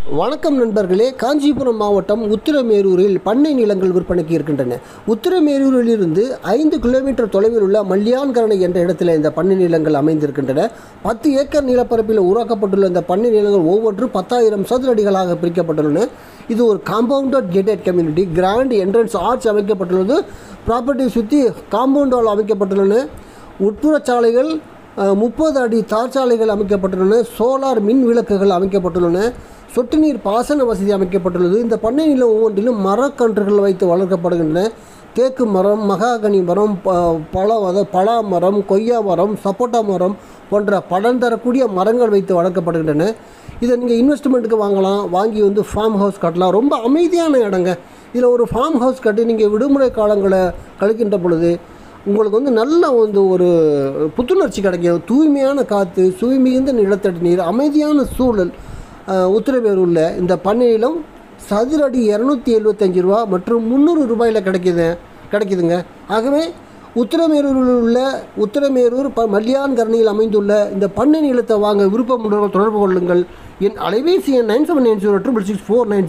வணக்கம் நண்பர்களே காஞ்சிபுரம் மாவட்டம் உத்திரமேரூரில் பண்ணை நிலங்கள் விற்பனைக்கு இருக்கின்றன உத்திரமேரூரிலிருந்து ஐந்து கிலோமீட்டர் தொலைவில் உள்ள மல்லியான்கரணை என்ற இடத்துல இந்த பண்ணை நிலங்கள் அமைந்திருக்கின்றன பத்து ஏக்கர் நிலப்பரப்பில் உருவாக்கப்பட்டுள்ள இந்த பண்ணை நிலங்கள் ஒவ்வொன்றும் பத்தாயிரம் சதுர அடிகளாக பிரிக்கப்பட்டுள்ளன இது ஒரு compounded gated community grand entrance arch அமைக்கப்பட்டுள்ளது ப்ராப்பர்ட்டி சுற்றி காம்பவுண்ட் வால் அமைக்கப்பட்டுள்ளன உட்புற சாலைகள் முப்பது அடி தார் சாலைகள் அமைக்கப்பட்டுள்ளன சோலார் மின் விளக்குகள் அமைக்கப்பட்டுள்ளன சொட்டு நீர் பாசன வசதி அமைக்கப்பட்டுள்ளது இந்த பண்ணை நிலம் ஒவ்வொன்றிலும் மரக்கன்றுகள் வைத்து வளர்க்கப்படுகின்றன தேக்கு மரம் மகாகனி மரம் ப பழ அதாவது பலா மரம் கொய்யா மரம் சப்போட்டா மரம் போன்ற பலன் தரக்கூடிய மரங்கள் வைத்து வளர்க்கப்படுகின்றன இதை நீங்கள் இன்வெஸ்ட்மெண்ட்டுக்கு வாங்கலாம் வாங்கி வந்து ஃபார்ம் ஹவுஸ் கட்டலாம் ரொம்ப அமைதியான இடங்க இதில் ஒரு ஃபார்ம் ஹவுஸ் கட்டி நீங்கள் விடுமுறை காலங்களை கழிக்கின்ற பொழுது உங்களுக்கு வந்து நல்ல வந்து ஒரு புத்துணர்ச்சி கிடைக்கும் தூய்மையான காற்று தூய்மிகுந்த நிலத்தடி நீர் அமைதியான சூழல் அஹ், உத்திரமேரூரில் இந்த பண்ணையிலும் சதுரடி இரநூத்தி எழுபத்தஞ்சு ரூபா மற்றும் முந்நூறு ரூபாயில் கிடைக்குது கிடைக்குதுங்க ஆகவே உத்திரமேரூரில் உள்ள உத்திரமேரூர் ப மல்லியான்கரணியில் அமைந்துள்ள இந்த பண்ணை நிலத்தை வாங்க விருப்பம் உள்ளவர்கள் தொடர்பு கொள்ளுங்கள் என் அலைபேசி எண் nine seven nine zero triple six four nine